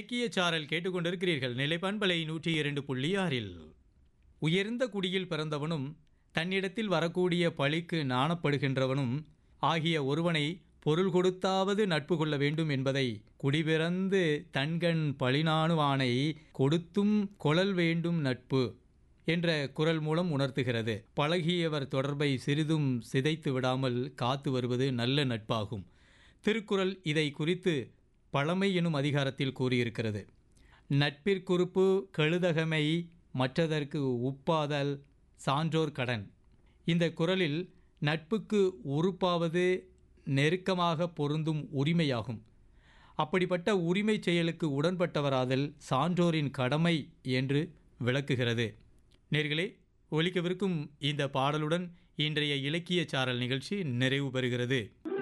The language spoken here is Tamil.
இலக்கிய சாரல் கேட்டுக்கொண்டிருக்கிறீர்கள் நிலைப்பண்பலை நூற்றி இரண்டு புள்ளி ஆறில் உயர்ந்த குடியில் பிறந்தவனும் தன்னிடத்தில் வரக்கூடிய பழிக்கு நாணப்படுகின்றவனும் ஆகிய ஒருவனை பொருள் கொடுத்தாவது நட்பு கொள்ள வேண்டும் என்பதை குடிபிறந்து தன்கண் பழினாணுவானை கொடுத்தும் கொளல் வேண்டும் நட்பு என்ற குரல் மூலம் உணர்த்துகிறது பழகியவர் தொடர்பை சிறிதும் சிதைத்து விடாமல் காத்து வருவது நல்ல நட்பாகும் திருக்குறள் இதை குறித்து பழமை எனும் அதிகாரத்தில் கூறியிருக்கிறது நட்பிற்குறுப்பு கெழுதகமை மற்றதற்கு உப்பாதல் சான்றோர் கடன் இந்த குரலில் நட்புக்கு உறுப்பாவது நெருக்கமாக பொருந்தும் உரிமையாகும் அப்படிப்பட்ட உரிமை செயலுக்கு உடன்பட்டவராதல் சான்றோரின் கடமை என்று விளக்குகிறது நேர்களே ஒலிக்கவிருக்கும் இந்த பாடலுடன் இன்றைய இலக்கிய சாரல் நிகழ்ச்சி நிறைவு பெறுகிறது